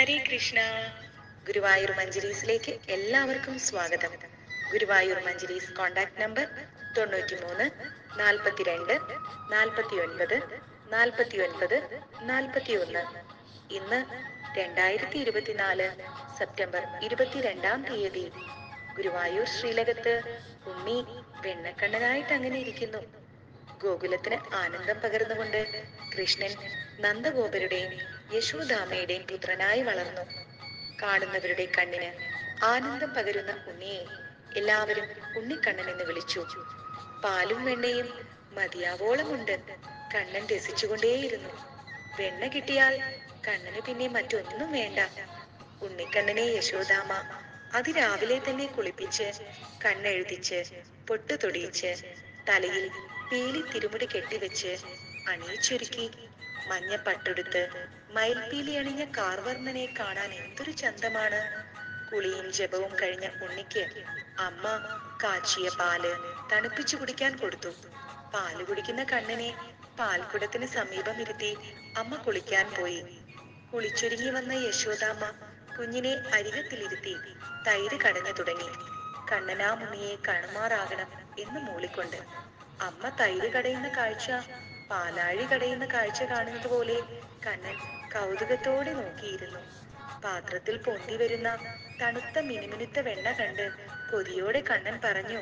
ഹരേ കൃഷ്ണ ഗുരുവായൂർ മഞ്ജരീസിലേക്ക് എല്ലാവർക്കും സ്വാഗതം Guruvayur മഞ്ജരീസ് contact number തൊണ്ണൂറ്റി മൂന്ന് നാൽപ്പത്തിരണ്ട് നാൽപ്പത്തി ഒൻപത് നാൽപ്പത്തി ഒൻപത് നാൽപ്പത്തി ഒന്ന് ഇന്ന് രണ്ടായിരത്തി ഇരുപത്തിനാല് സെപ്റ്റംബർ ഇരുപത്തിരണ്ടാം തീയതി ഗുരുവായൂർ ശ്രീലകത്ത് ഉണ്ണി വെണ്ണക്കണ്ണനായിട്ട് അങ്ങനെ ഇരിക്കുന്നു ഗോകുലത്തിന് ആനന്ദം പകർന്നുകൊണ്ട് കൃഷ്ണൻ നന്ദഗോപരുടെയും യശോദാമയുടെയും പുത്രനായി വളർന്നു കാണുന്നവരുടെ കണ്ണിന് ആനന്ദം പകരുന്ന ഉണ്ണിയെ എല്ലാവരും ഉണ്ണിക്കണ്ണൻ എന്ന് വിളിച്ചു പാലും വെണ്ണയും മതിയാവോളമുണ്ട് കണ്ണൻ രസിച്ചുകൊണ്ടേയിരുന്നു വെണ്ണ കിട്ടിയാൽ കണ്ണന് പിന്നെ മറ്റൊന്നും വേണ്ട ഉണ്ണിക്കണ്ണനെ യശോദാമ അതിരാവിലെ തന്നെ കുളിപ്പിച്ച് കണ്ണെഴുതിച്ച് പൊട്ടു തൊടിയിച്ച് തലയിൽ പീലി തിരുമുടി കെട്ടിവെച്ച് അണിയിച്ചൊരുക്കി മഞ്ഞ പട്ടെടുത്ത് മയിൽപീലി അണിഞ്ഞ കാർവർണ്ണനെ കാണാൻ എന്തൊരു ചന്തമാണ് കുളിയും ജപവും കഴിഞ്ഞ ഉണ്ണിക്ക് അമ്മ കാച്ചിയ പാല് തണുപ്പിച്ചു കുടിക്കാൻ കൊടുത്തു പാല് കുടിക്കുന്ന കണ്ണനെ പാൽക്കുടത്തിന് സമീപം ഇരുത്തി അമ്മ കുളിക്കാൻ പോയി കുളിച്ചൊരുങ്ങി വന്ന യശോദാമ്മ കുഞ്ഞിനെ അരികത്തിലിരുത്തി തൈര് കടഞ്ഞു തുടങ്ങി കണ്ണനാ മുനിയെ കാണുമാറാകണം എന്ന് മൂളിക്കൊണ്ട് അമ്മ തൈര് കടയുന്ന കാഴ്ച പാലാഴി കടയുന്ന കാഴ്ച കാണുന്നത് പോലെ കണ്ണൻ കൗതുകത്തോടെ നോക്കിയിരുന്നു പാത്രത്തിൽ പൊന്തി വരുന്ന തണുത്ത മിനുമിനുത്ത വെണ്ണ കണ്ട് കൊതിയോടെ കണ്ണൻ പറഞ്ഞു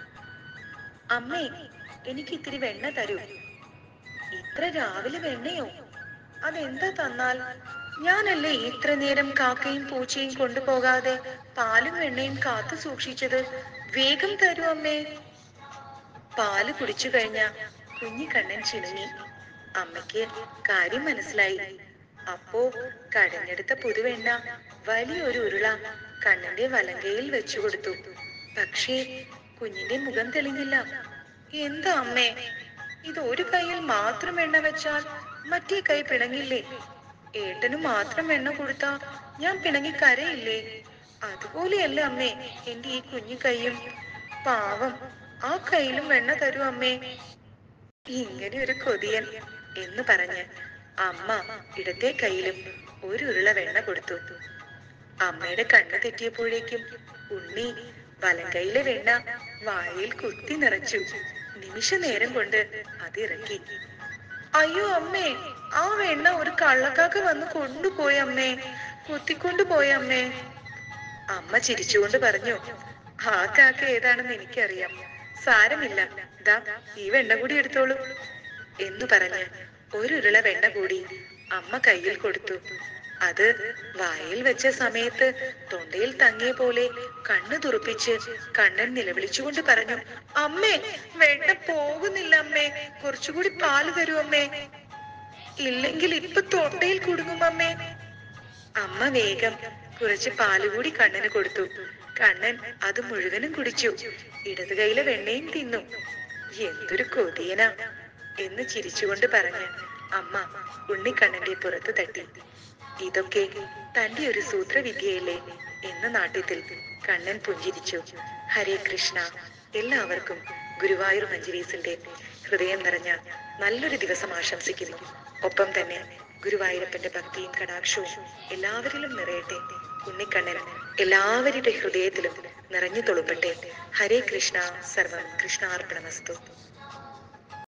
അമ്മേ എനിക്ക് ഇത്തിരി വെണ്ണ തരൂ ഇത്ര രാവിലെ വെണ്ണയോ അതെന്താ തന്നാൽ ഞാനല്ലേ ഇത്ര നേരം കാക്കയും പൂച്ചയും കൊണ്ടുപോകാതെ പാലും വെണ്ണയും കാത്തു സൂക്ഷിച്ചത് വേഗം തരൂ അമ്മേ പാല് കുടിച്ചു കഴിഞ്ഞ കുഞ്ഞിക്കണ്ണൻ ചിണുങ്ങി അമ്മയ്ക്ക് കാര്യം മനസ്സിലായി അപ്പോ കടഞ്ഞെടുത്ത പുതുവെണ്ണ വലിയൊരു ഉരുള കണ്ണന്റെ വലങ്കയിൽ വെച്ചു കൊടുത്തു പക്ഷേ കുഞ്ഞിന്റെ മുഖം തെളിഞ്ഞില്ല എന്താ അമ്മേ ഇത് ഒരു കൈയിൽ മാത്രം എണ്ണ വെച്ചാൽ മറ്റേ കൈ പിണങ്ങില്ലേ ഏട്ടന് മാത്രം എണ്ണ കൊടുത്താ ഞാൻ പിണങ്ങി കരയില്ലേ അതുപോലെയല്ല അമ്മേ എന്റെ ഈ കുഞ്ഞു കൈയും പാവം ആ കയ്യിലും വെണ്ണ തരൂ അമ്മേ ഇങ്ങനെ ഒരു കൊതിയൻ എന്ന് പറഞ്ഞ് അമ്മ ഇടത്തെ കയ്യിലും ഒരു ഉരുള വെണ്ണ കൊടുത്തു അമ്മയുടെ കണ്ണ് തെറ്റിയപ്പോഴേക്കും ഉണ്ണി വലങ്കയിലെ വെണ്ണ വായിൽ കുത്തി നിറച്ചു നിമിഷ നേരം കൊണ്ട് അത് ഇറക്കി അയ്യോ അമ്മേ ആ വെണ്ണ ഒരു കള്ളക്കാക്ക വന്ന് കൊണ്ടുപോയി അമ്മേ കുത്തിക്കൊണ്ടുപോയി അമ്മേ അമ്മ ചിരിച്ചുകൊണ്ട് പറഞ്ഞു ആ കാക്ക ഏതാണെന്ന് എനിക്കറിയാം സാരമില്ല ദാ ഈ വെണ്ണ കൂടി എടുത്തോളൂ എന്ന് പറഞ്ഞ് ഒരു ഉരുള വെണ്ണ കൂടി അമ്മ കയ്യിൽ കൊടുത്തു അത് വായിൽ വെച്ച സമയത്ത് തൊണ്ടയിൽ തങ്ങിയ പോലെ കണ്ണു തുറപ്പിച്ച് കണ്ണൻ നിലവിളിച്ചുകൊണ്ട് പറഞ്ഞു അമ്മേ വെണ്ണ പോകുന്നില്ല അമ്മേ കുറച്ചുകൂടി പാല് തരൂ അമ്മേ ഇല്ലെങ്കിൽ ഇപ്പൊ തൊണ്ടയിൽ കുടുങ്ങും അമ്മേ അമ്മ വേഗം കുറച്ച് പാലുകൂടി കണ്ണന് കൊടുത്തു കണ്ണൻ അത് മുഴുവനും കുടിച്ചു ഇടത് കൈയിലെ വെണ്ണയും തിന്നു എന്തൊരു കൊതിയനാ എന്ന് ചിരിച്ചുകൊണ്ട് പറഞ്ഞ് അമ്മ ഉണ്ണിക്കണ്ണന്റെ പുറത്ത് തട്ടി ഇതൊക്കെ തന്റെ ഒരു സൂത്രവിദ്യയല്ലേ എന്ന നാട്യത്തിൽ കണ്ണൻ പുഞ്ചിരിച്ചു ഹരേ കൃഷ്ണ എല്ലാവർക്കും ഗുരുവായൂർ മഞ്ജരീസിന്റെ ഹൃദയം നിറഞ്ഞ നല്ലൊരു ദിവസം ആശംസിക്കുന്നു ഒപ്പം തന്നെ ഗുരുവായൂരപ്പന്റെ ഭക്തിയും കടാക്ഷവും എല്ലാവരിലും നിറയട്ടെ ഉണ്ണിക്കണ്ണൻ എല്ലാവരുടെ ഹൃദയത്തിലും നിറഞ്ഞു തൊളുമ്പട്ടെ ഹരേ കൃഷ്ണ സർവം കൃഷ്ണാർപ്പണമസ്തു